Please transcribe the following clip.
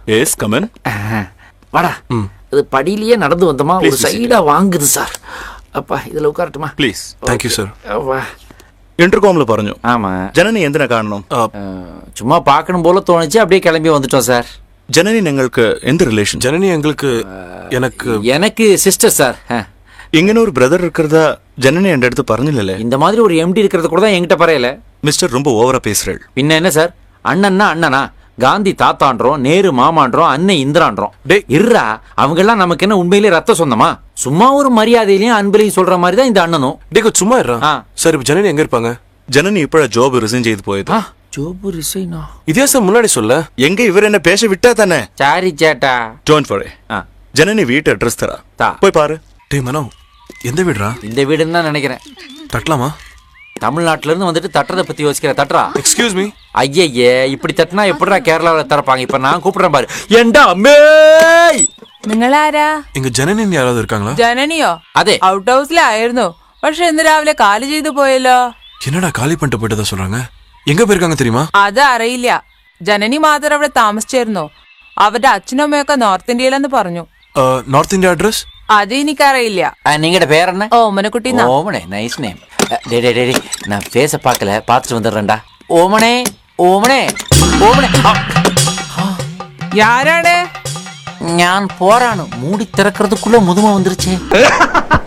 S come on வாடா இது படியிலேயே நடந்து வந்தோமா ஒரு Please, please, சைடா வாங்குது சார் அப்பா இதுல உட்காரட்டுமா പ്ലീസ് താങ്ക് യു സർ வா ഇന്റർകോമിൽ പറഞ്ഞു ஆமா ജനനി എന്തിനാ കാണണം அஹ், சும்மா பார்க்கணும் போல தோணுச்சு அப்படியே கிளம்பி வந்துட்டோம் சார் ജനനി നിങ്ങൾക്ക് എന്ത് റിലേഷൻ ஜனனி எங்களுக்கு எனக்கு எனக்கு சிஸ்டர் சார் அஹ், ഇങ്ങനെ ഒരു ബ്രദർ இருக்கிறதா ஜனனி என் அடுத்து പറഞ്ഞില്ലല്ലേ இந்த மாதிரி ஒரு எம்டி இருக்கிறது கூட தான் என்கிட்ட பரையல மிஸ்டர் ரொம்ப ஓவரா பேசுறேள் பின்ன என்ன சார் அண்ணன்னா அண்ணனா காந்தி தாத்தான்றோம் நேரு மாமான்றோம் அண்ணன் இந்திரான்றோம் டேய். இருறா அவங்க எல்லாம் நமக்கு என்ன உண்மையிலே ரத்த சொந்தமா சும்மா ஒரு மரியாதையிலையும் அன்பிலையும் சொல்ற மாதிரி தான் இந்த அண்ணனும் டேக்கு சும்மா இருறா ஆ. சார் இப்போ ஜனனி எங்க இருப்பாங்க ஜனனி இப்பழ ஜாப் ரிசைன் செய்து போயது ஆ, ஜோபு ரிசைனா இதே சார் முன்னாடி சொல்ல எங்க இவர் என்ன பேச விட்டா தானே சாரி சேட்டா டோன்ட் வரி ஆ, ஜனனி வீட்டு அட்ரஸ் தரா தா. போய் பாரு டேய் மனோ எந்த வீடுறா இந்த வீடுன்னு தான் நினைக்கிறேன் தட்டலாமா தமிழ்நாட்டுல இருந்து வந்துட்டு தட்டுறதை பத்தி யோசிக்கிற தட்டுறா எக்ஸ்கியூஸ் மீ ஐயய்யே இப்படி தட்டினா எப்படிடா கேரளாவுல திறப்பாங்க இப்ப நான் கூப்பிடுறேன் பாரு ஏண்டா அம்மே നിങ്ങളാരാ இங்க ஜனனி யாராவது இருக்காங்களா ജനനിയോ അതെ. ഔട്ട് ഹൗസിലായിരുന്നു പക്ഷെ ഇന്ന് രാവിലെ കാലി ചെയ്തു പോയല്ലോ என்னடா காலி பண்ணிட்டு போயிட்டதா சொல்றாங்க எங்க പോயிருக்காங்க தெரியுமா അത് അറിയില്ല ജനനി മാത്രം അവിടെ താമസിച്ചിരുന്നു അവരുടെ അച്ഛനും അമ്മയൊക്കെ നോർത്ത് ഇന്ത്യയിലെന്ന് പറഞ്ഞു நார்த் இந்தியா அட்ரஸ் അത് എനിക്കറിയില്ല நீங்கட பேர் என்ன ഓമനക്കുട്ടി ന്നാ. ஓமனே நைஸ் நேம் டே டே டே டே, நான் பேச பார்க்கல பார்த்துட்டு வந்துடுறேன்டா ஓமனே ஓமனே ஓமனே ஆ, ആരാണ് ഞാൻ പോരാണ് മൂടി തിറக்கிறதுக்குள்ள முதுமை வந்துருச்சு